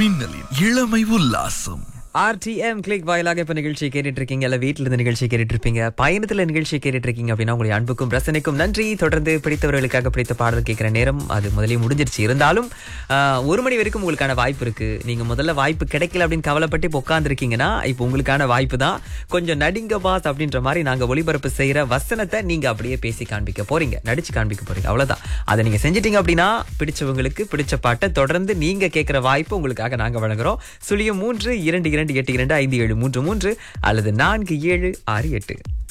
மின்னலின் இளமை உல்லாசம் RTM click வாயிலாக இப்ப நிகழ்ச்சி கேட்டுட்டு இருக்கீங்க இல்ல வீட்டுல இருந்து நிகழ்ச்சி கேட்டுட்டு இருப்பீங்க பயணத்துல நிகழ்ச்சி கேட்டுட்டு இருக்கீங்க அப்படின்னா உங்களுடைய அன்புக்கும் ரசனைக்கும் நன்றி தொடர்ந்து பிடித்தவர்களுக்காக பிடித்த பாடல் கேட்கிற நேரம் அது முதலே முடிஞ்சிருச்சு இருந்தாலும் ஆஹ், ஒரு மணி வரைக்கும் உங்களுக்கான வாய்ப்பு இருக்கு நீங்க முதல்ல வாய்ப்பு கிடைக்கல அப்படின்னு கவலைப்பட்டு இப்போ உட்காந்துருக்கீங்கன்னா இப்போ உங்களுக்கான வாய்ப்பு தான் கொஞ்சம் நடிங்க பாஸ் அப்படின்ற மாதிரி நாங்க ஒளிபரப்பு செய்யற வசனத்தை நீங்க அப்படியே பேசி காண்பிக்க போறீங்க நடிச்சு காண்பிக்க போறீங்க அவ்வளவுதான் அதை நீங்க செஞ்சிட்டீங்க அப்படின்னா பிடிச்சவங்களுக்கு பிடிச்ச பாட்டை தொடர்ந்து நீங்க கேட்கிற வாய்ப்பு உங்களுக்காக நாங்க வழங்குறோம் சுழியம் மூன்று இரண்டு இரண்டு எட்டு இரண்டு ஐந்து ஏழு மூன்று மூன்று அல்லது நான்கு ஏழு ஆறு எட்டு